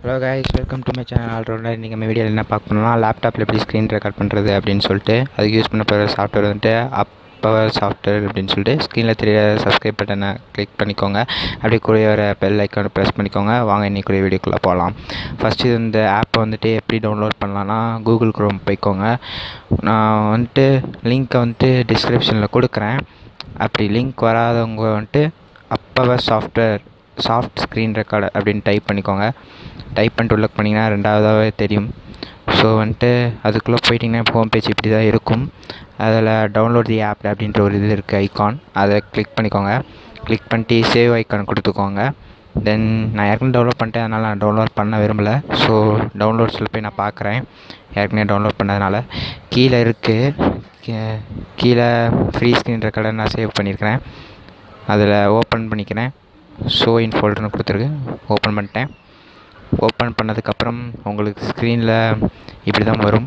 hello guys welcome to my channel all rounder இன்றைக்கி நம்ம வீடியோவில் என்ன பார்க்க போனோம்னா லேப்டாப்பில் எப்படி ஸ்க்ரீன் ரெக்கார்ட் பண்ணுறது அப்படின்னு சொல்லிட்டு அதுக்கு யூஸ் பண்ண போகிற சாஃப்ட்வேர் வந்துட்டு அப்பவர் சாஃப்ட்வேர் அப்படின்னு சொல்லிட்டு ஸ்க்ரீனில் தெரிய சப்ஸ்கிரைப் பட்டனை கிளிக் பண்ணிக்கோங்க அப்படியே கூட வர பெல் ஐக்கானை ப்ரெஸ் பண்ணிக்கோங்க வாங்க இன்றைக்குரிய வீடியோக்குள்ளே போகலாம் ஃபஸ்ட்டு இந்த ஆப்பை வந்துட்டு எப்படி டவுன்லோட் பண்ணலான்னா கூகுள் குரோம் போய்க்கோங்க நான் வந்துட்டு லிங்க்கை வந்துட்டு டிஸ்கிரிப்ஷனில் கொடுக்குறேன் அப்படி லிங்க் வராதவங்க வந்துட்டு Apower software soft screen record அப்படின்னு டைப் பண்ணிக்கோங்க டைப் பண்ணிட்டு உள்ள பண்ணிங்கன்னா ரெண்டாவதாகவே தெரியும் ஸோ வந்துட்டு அதுக்குள்ளே போயிட்டிங்கன்னா ஹோம் பேஜ் இப்படி தான் இருக்கும் அதில் டவுன்லோட் தி ஆப் அப்படின்ற ஒரு இது இருக்குது ஐகான் அதை கிளிக் பண்ணிக்கோங்க கிளிக் பண்ணிட்டு சேவ் ஐக்கான் கொடுத்துக்கோங்க தென் நான் ஏற்கனவே டவுன்லோட் பண்ணிட்டேன் அதனால் நான் டவுன்லோட் பண்ண விரும்பலை ஸோ டவுன்லோட்ஸில் போய் நான் பார்க்குறேன் ஏற்கனவே டவுன்லோட் பண்ணதுனால கீழே இருக்குது கீழே ஃப்ரீ ஸ்க்ரீன் ரெக்கார்டை நான் சேவ் பண்ணியிருக்கிறேன் அதில் ஓப்பன் பண்ணிக்கிறேன் ஷோ இன் ஃபோல்டர்னு கொடுத்துருக்கு ஓப்பன் பண்ணிட்டேன் ஓப்பன் பண்ணதுக்கப்புறம் உங்களுக்கு ஸ்க்ரீனில் இப்படி தான் வரும்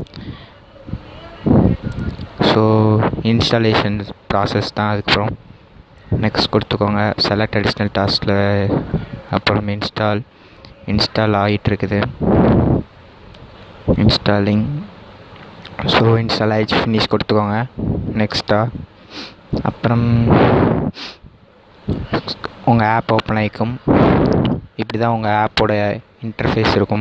ஸோ இன்ஸ்டாலேஷன் ப்ராசஸ் தான் அதுக்கப்புறம் நெக்ஸ்ட் கொடுத்துக்கோங்க செலக்ட் அடிஷ்னல் டாஸ்கில் அப்புறம் இன்ஸ்டால் இன்ஸ்டால் ஆகிட்டுருக்குது இன்ஸ்டாலிங் ஸோ இன்ஸ்டால் ஆகிடுச்சு ஃபினிஷ் கொடுத்துக்கோங்க நெக்ஸ்ட்டாக அப்புறம் உங்கள் ஆப் ஓப்பன் ஆகிக்கும் இப்படி தான் உங்கள் ஆப்போட இன்டர்ஃபேஸ் இருக்கும்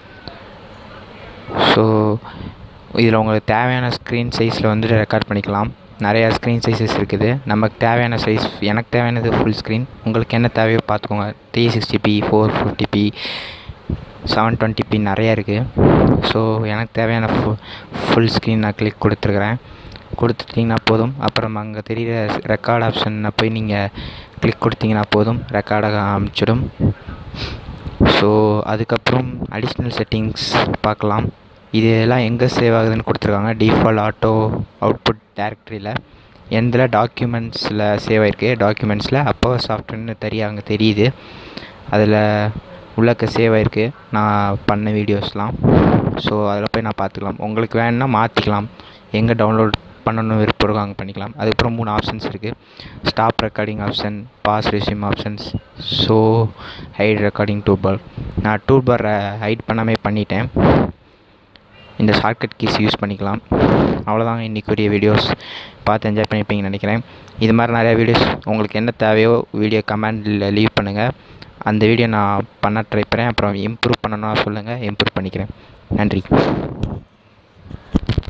ஸோ இதில் உங்களுக்கு தேவையான ஸ்க்ரீன் சைஸில் வந்துட்டு ரெக்கார்ட் பண்ணிக்கலாம் நிறையா ஸ்க்ரீன் சைஸஸ் இருக்குது நமக்கு தேவையான சைஸ் எனக்கு தேவையானது ஃபுல் ஸ்க்ரீன் உங்களுக்கு என்ன தேவையோ பார்த்துக்கோங்க three sixty p four fifty p seven twenty p நிறையா இருக்குது ஸோ எனக்கு தேவையான ஃபு ஃபுல் ஸ்க்ரீன் நான் கிளிக் கொடுத்துருக்குறேன் கொடுத்துட்டிங்கன்னா போதும் அப்புறம் அங்கே தெரிகிற ரெக்கார்ட் ஆப்ஷனை போய் நீங்கள் கிளிக் கொடுத்தீங்கன்னா போதும் ரெக்கார்டாக ஆரம்பிச்சிடும் ஸோ அதுக்கப்புறம் அடிஷ்னல் செட்டிங்ஸ் பார்க்கலாம் இது எல்லாம் எங்கே சேவ் ஆகுதுன்னு கொடுத்துருக்காங்க டிஃபால்ட் ஆட்டோ அவுட்புட் டேரக்டரியில் எந்தில் டாக்குமெண்ட்ஸில் சேவ் ஆகிருக்கு டாக்குமெண்ட்ஸில் அப்போ சாஃப்ட்வேர்னு தெரிய அங்கே தெரியுது அதில் உள்ளக்க சேவ் ஆகிருக்கு நான் பண்ண வீடியோஸ்லாம் ஸோ அதில் போய் நான் பார்த்துக்கலாம் உங்களுக்கு வேணுன்னா மாற்றிக்கலாம் எங்கே டவுன்லோட் பண்ணணும் விருப்பம் இருக்கோ அங்கே பண்ணிக்கலாம் அதுக்கப்புறம் மூணு ஆப்ஷன்ஸ் இருக்குது stop recording option pause resume options so hide recording toolbar நான் டூல் பாரை ஹைட் பண்ணாமே பண்ணிட்டேன் இந்த ஷார்ட்கட் கீஸ் யூஸ் பண்ணிக்கலாம் அவ்வளோதாங்க இன்றைக்குரிய வீடியோஸ் பார்த்து என்ஜாய் பண்ணியிருப்பீங்கன்னு நினைக்கிறேன் இது மாதிரி நிறையா வீடியோஸ் உங்களுக்கு என்ன தேவையோ வீடியோ கமெண்டில் லீவ் பண்ணுங்கள் அந்த வீடியோ நான் பண்ண ட்ரை பண்ணுறேன் அப்புறம் இம்ப்ரூவ் பண்ணணும்னா சொல்லுங்கள் இம்ப்ரூவ் பண்ணிக்கிறேன் நன்றி